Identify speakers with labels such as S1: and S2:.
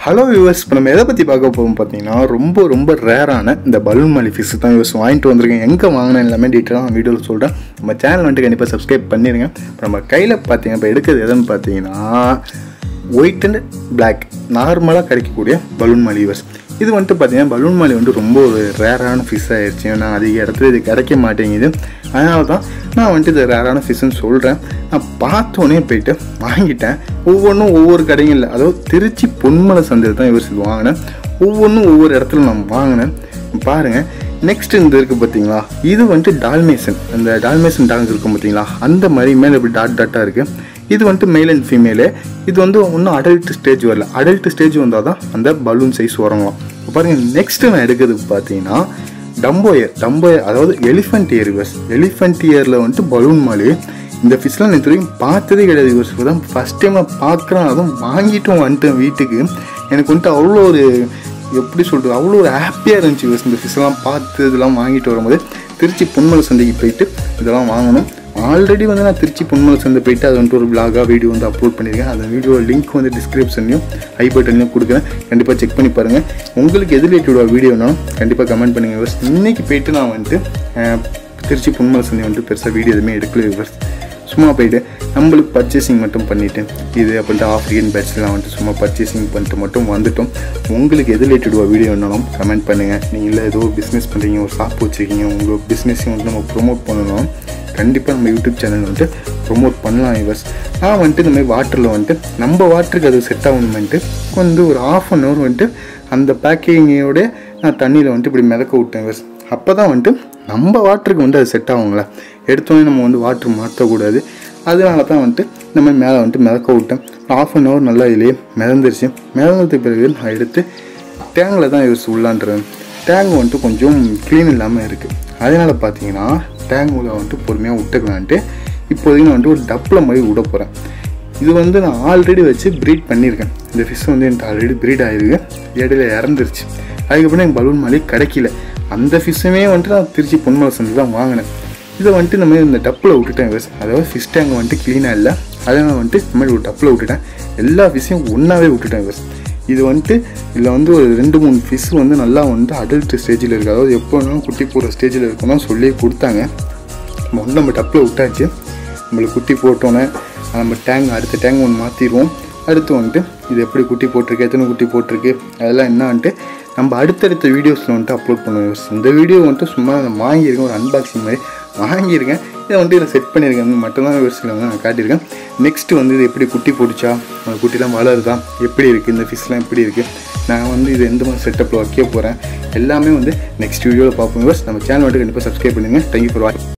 S1: hello viewers இப்போ நம்ம எதை பற்றி பார்க்க போகிறோம் பார்த்தீங்கன்னா ரொம்ப ரொம்ப ரேரான இந்த பலூன் மலி ஃபிஷ் தான் வியூவர்ஸ் வாங்கிட்டு வந்திருக்கேன் எங்கே வாங்கினேன் எல்லாமே டீட்டெயிலாக நான் வீடியோவில் சொல்கிறேன் நம்ம சேனல் வந்துட்டு கண்டிப்பாக சப்ஸ்கிரைப் பண்ணிடுங்க இப்போ நம்ம கையில் பார்த்தீங்கன்னா இப்போ எடுக்கிறது எதுன்னு பார்த்தீங்கன்னா ஒயிட் அண்ட் பிளாக் நார்மலாக கிடைக்கக்கூடிய பலூன் மலி வியூவர்ஸ் இது வந்துட்டு பார்த்தீங்கன்னா பலூன் மலி வந்து ரொம்ப ஒரு ரேரான ஃபிஷ் ஆயிடுச்சு நான் அதிக இடத்துல இது கிடைக்க மாட்டேங்குது அதனால தான் நான் வந்துட்டு இது ரேரான ஃபிஷ்ஷுன்னு சொல்கிறேன் நான் பார்த்தோன்னே போயிட்டு வாங்கிட்டேன் ஒவ்வொன்றும் ஒவ்வொரு கடைகளில் அதாவது திருச்சி பொன்மலை சந்தையில் தான் இவர் இது வாங்கினேன் ஒவ்வொன்றும் ஒவ்வொரு இடத்துல நான் வாங்கினேன் பாருங்கள் நெக்ஸ்ட் இந்த இருக்குது பார்த்தீங்களா இது வந்துட்டு டால்மேசன் அந்த டால்மேசன் டாக்ஸ் இருக்கும் பார்த்தீங்களா அந்த மாதிரி மேலே இப்படி டாட் டாட்டாக இருக்குது இது வந்துட்டு மேல் அண்ட் ஃபீமேலு இது வந்து இன்னும் அடல்ட் ஸ்டேஜ் வரல அடல்ட் ஸ்டேஜ் வந்தால் தான் அந்த பலூன் சைஸ் வரலாம் இப்போ பாருங்கள் நெக்ஸ்ட்டு நான் எடுக்கிறது பார்த்தீங்கன்னா டம்போயர் டம்போயர் அதாவது எலிஃபண்ட் இயர் யூஸ் எலிஃபண்ட் இயரில் வந்துட்டு பலூன் மாலி இந்த ஃபிஷ்லாம் நான் வரைக்கும் பார்த்ததே கிடையாது யூஸ் இப்போ தான் ஃபஸ்ட் டைம் நான் பார்க்குறேன் அதுவும் வாங்கிட்டும் வந்துட்டேன் வீட்டுக்கு எனக்கு வந்துட்டு அவ்வளோ ஒரு எப்படி சொல்கிறது அவ்வளோ ஒரு ஹாப்பியாக இருந்துச்சு யூஸ் இந்த ஃபிஷ்லாம் பார்த்து இதெல்லாம் வாங்கிட்டு வரும்போது திருச்சி பொன்மலை சந்தைக்கு போயிட்டு இதெல்லாம் வாங்கணும் ஆல்ரெடி வந்து நான் திருச்சி பொன்மலை சந்தை போயிட்டு அது வந்துட்டு ஒரு பிளாகாக வீடியோ வந்து அப்லோட் பண்ணியிருக்கேன் அந்த வீடியோ லிங்க் வந்து டிஸ்கிரிப்ஷன்லையும் ஐ பட்டன்லையும் கொடுக்குறேன் கண்டிப்பாக செக் பண்ணி பாருங்கள் உங்களுக்கு எது ரிலேட்டடாக வீடியோனாலும் கண்டிப்பாக கமெண்ட் பண்ணுங்கள் விவர்ஸ் இன்றைக்கி போயிட்டு நான் வந்துட்டு அஹ், திருச்சி பொன்மலை சந்தை வந்துட்டு பெருசாக வீடியோ எதுவுமே எடுக்கல விவர்ஸ் சும்மா போயிட்டு நம்மளுக்கு பர்ச்சேசிங் மட்டும் பண்ணிவிட்டு இது அப்படின்ட்டு ஆஃப்ரிக்கன் பேட்ச்லாம் வந்துட்டு சும்மா பர்ச்சேசிங் பண்ணிட்டு மட்டும் வந்துட்டோம் உங்களுக்கு எது ரிலேட்டடாக வீடியோ வேணாலும் கமெண்ட் பண்ணுங்கள் நீங்கள் இல்லை ஏதோ பிஸ்னஸ் பண்ணுறீங்க ஒரு ஷாப் வச்சுருக்கீங்க உங்கள் பிஸ்னஸையும் வந்து நம்ம ப்ரொமோட் பண்ணணும் கண்டிப்பாக நம்ம யூடியூப் சேனல் வந்துட்டு ப்ரொமோட் பண்ணலாம் இவர்ஸ் நான் வந்துட்டு இந்த மாதிரி வாட்டரில் வந்துட்டு நம்ம வாட்டருக்கு அது செட் ஆகணுமென்ட்டு வந்து ஒரு ஆஃப் அன் ஹவர் வந்துட்டு அந்த பேக்கிங்கோட நான் தண்ணியில் வந்துட்டு இப்படி மிதக்க விட்டேன் இவர்ஸ் அப்போ தான் வந்துட்டு நம்ம வாட்டருக்கு வந்து அது செட் ஆகுங்களே எடுத்தோடனே நம்ம வந்து வாட்ரு மாற்றக்கூடாது அதனால தான் வந்துட்டு இந்த மாதிரி மேலே வந்துட்டு மிதக்க விட்டேன் ஆஃப் அன் ஹவர் நல்லா இதுலேயே மிதந்துருச்சு மிதந்ததுக்கு பிறகு நான் எடுத்து டேங்கில் தான் யூஸ் உள்ளான்றேன் டேங்க் வந்துட்டு கொஞ்சம் க்ளீன் இல்லாமல் இருக்குது அதனால் பார்த்தீங்கன்னா டேங்க் உள்ள வந்துட்டு பொறுமையாக விட்டுக்கலான்ட்டு இப்போதைக்கு நான் வந்துட்டு ஒரு டப்பில் மாதிரி விட போகிறேன் இது வந்து நான் ஆல்ரெடி வச்சு ப்ரீட் பண்ணியிருக்கேன் இந்த ஃபிஷ் வந்து எனக்கு ஆல்ரெடி ப்ரீட் ஆகிருக்கு இடையில இறந்துருச்சு அதுக்கப்புறம் எனக்கு பலூன் மாதிரி கிடைக்கல அந்த ஃபிஷ்ஷுமே வந்துட்டு நான் திருச்சி பொன்மலை சந்தை தான் வாங்கினேன் இதை வந்துட்டு இந்த மாதிரி இந்த டப்பில் விட்டுட்டேன் விஸ் அதாவது ஃபிஷ் டேங்க் வந்துட்டு க்ளீனாக இல்லை அதனால் வந்துட்டு இந்த மாதிரி ஒரு டப்பில் விட்டுட்டேன் எல்லா ஃபிஷ்ஷையும் ஒன்றாவே விட்டுட்டேன் விஸ் இது வந்துட்டு இதில் வந்து ஒரு ரெண்டு மூணு ஃபிஷ் வந்து நல்லா வந்து அடல்ட் ஸ்டேஜில் இருக்குது அதாவது எப்போ வேணாலும் குட்டி போடுற ஸ்டேஜில் இருக்கணும் சொல்லி கொடுத்தாங்க நம்ம வந்து நம்ம டப்பில் விட்டாச்சு நம்மளுக்கு குட்டி போட்டோன்னே நம்ம டேங்க் அடுத்த டேங்க் ஒன்று மாற்றிடுவோம் அடுத்து வந்துட்டு இது எப்படி குட்டி போட்டிருக்கு எத்தனை குட்டி போட்டிருக்கு அதெல்லாம் என்னன்ட்டு நம்ம அடுத்தடுத்த வீடியோஸில் வந்துட்டு அப்லோட் பண்ணுவோம் இந்த வீடியோ வந்துட்டு சும்மா நான் வாங்கியிருக்கேன் ஒரு அன்பாக்சிங் மாதிரி வாங்கியிருக்கேன் இதை வந்துட்டு இதில் செட் பண்ணியிருக்கேன் மட்டும்தான் விவசாயியில் வந்து நான் காட்டியிருக்கேன் நெக்ஸ்ட் வந்து இது எப்படி குட்டி போட்டுச்சா அந்த குட்டிலாம் வளருதா எப்படி இருக்குது இந்த ஃபிஷ்லாம் எப்படி இருக்குது நான் வந்து இது எந்த மாதிரி செட்டப்பில் வைக்க போகிறேன் எல்லாமே வந்து நெக்ஸ்ட் வீடியோவில் பார்ப்போம் விவர்ஸ் நம்ம சேனல் வந்துட்டு கண்டிப்பாக சப்ஸ்கிரைப் பண்ணுங்கள் தேங்க்யூ ஃபார் வாட்சிங்